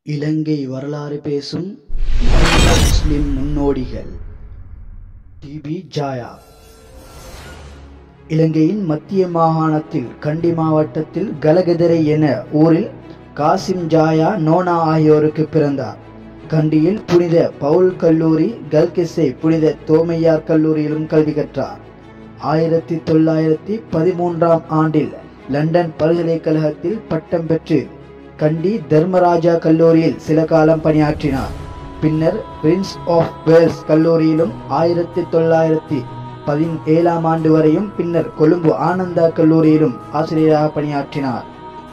இலங்கை வரலாறு பேசும் மறைந்த முஸ்லிம் முன்னோடிகள் டிபி ஜாயா இலங்கையின் மத்திய மாகாணத்தில் கண்டி மாவட்டத்தில் கலகதரை என ஊரில் காசிம் ஜாயா நோனா ஆகியோருக்கு பிறந்தார் கண்டியில் புனித பவுல் கல்லூரி கல்கிசை புனித தோமையார் கல்லூரியிலும் கல்வி கற்றார் ஆயிரத்தி தொள்ளாயிரத்தி பதிமூன்றாம் ஆண்டில் லண்டன் பல்கலைக்கழகத்தில் பட்டம் பெற்று கண்டி தர்மராஜா கல்லூரியில் சில காலம் பணியாற்றினார் பின்னர் பிரின்ஸ் ஆஃப் வேல்ஸ் கல்லூரியிலும் ஆயிரத்தி தொள்ளாயிரத்தி பதினேழாம் ஆண்டு வரையும் பின்னர் கொழும்பு ஆனந்தா கல்லூரியிலும் ஆசிரியராக பணியாற்றினார்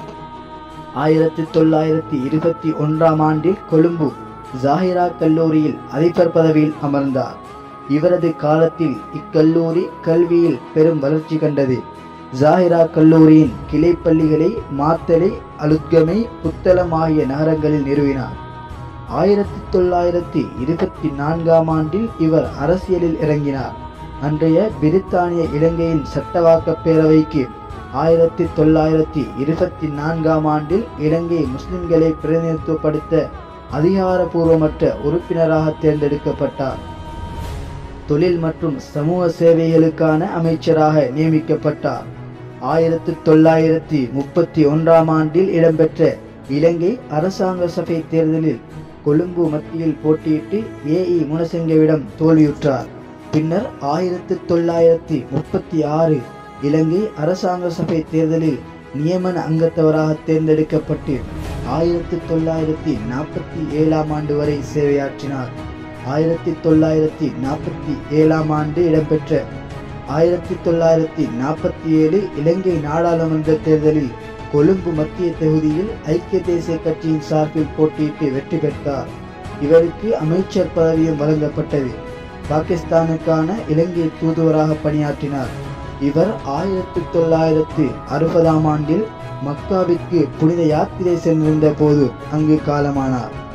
ஆயிரத்தி தொள்ளாயிரத்தி இருபத்தி ஒன்றாம் ஆண்டில் கொழும்பு ஜாகிரா கல்லூரியில் அதிபர் பதவியில் அமர்ந்தார் இவரது காலத்தில் இக்கல்லூரி கல்வியில் பெரும் வளர்ச்சி கண்டது ஜாகிரா கல்லூரியின் கிளைப்பள்ளிகளை மாத்தளை அலுத்கமை புத்தளம் ஆகிய நகரங்களில் நிறுவினார் ஆயிரத்தி தொள்ளாயிரத்தி இருபத்தி நான்காம் ஆண்டில் இவர் அரசியலில் இறங்கினார் அன்றைய பிரித்தானிய இலங்கையின் சட்டவாக்க பேரவைக்கு ஆயிரத்தி தொள்ளாயிரத்தி இருபத்தி நான்காம் ஆண்டில் இலங்கை முஸ்லிம்களை பிரதிநிதித்துவப்படுத்த அதிகாரபூர்வமற்ற உறுப்பினராக தேர்ந்தெடுக்கப்பட்டார் தொழில் மற்றும் சமூக சேவைகளுக்கான அமைச்சராக நியமிக்கப்பட்டார் ஆயிரத்தி தொள்ளாயிரத்தி முப்பத்தி ஒன்றாம் ஆண்டில் இடம்பெற்ற இலங்கை அரசாங்க சபை தேர்தலில் கொழும்பு மத்தியில் போட்டியிட்டு ஏஇ முனசிங்கவிடம் தோல்வியுற்றார் பின்னர் ஆயிரத்தி தொள்ளாயிரத்தி முப்பத்தி ஆறு இலங்கை அரசாங்க சபை தேர்தலில் நியமன அங்கத்தவராக தேர்ந்தெடுக்கப்பட்டு ஆயிரத்தி தொள்ளாயிரத்தி நாற்பத்தி ஏழாம் ஆண்டு வரை சேவையாற்றினார் ஆயிரத்தி தொள்ளாயிரத்தி நாற்பத்தி ஏழாம் ஆண்டு இடம்பெற்ற ஆயிரத்தி தொள்ளாயிரத்தி நாற்பத்தி ஏழு இலங்கை நாடாளுமன்ற தேர்தலில் கொழும்பு மத்திய தொகுதியில் ஐக்கிய தேசிய கட்சியின் சார்பில் போட்டியிட்டு வெற்றி பெற்றார் இவருக்கு அமைச்சர் பதவியும் வழங்கப்பட்டது பாகிஸ்தானுக்கான இலங்கை தூதுவராக பணியாற்றினார் இவர் ஆயிரத்தி தொள்ளாயிரத்தி அறுபதாம் ஆண்டில் மக்காவிற்கு புனித யாத்திரை சென்றிருந்த போது அங்கு காலமானார்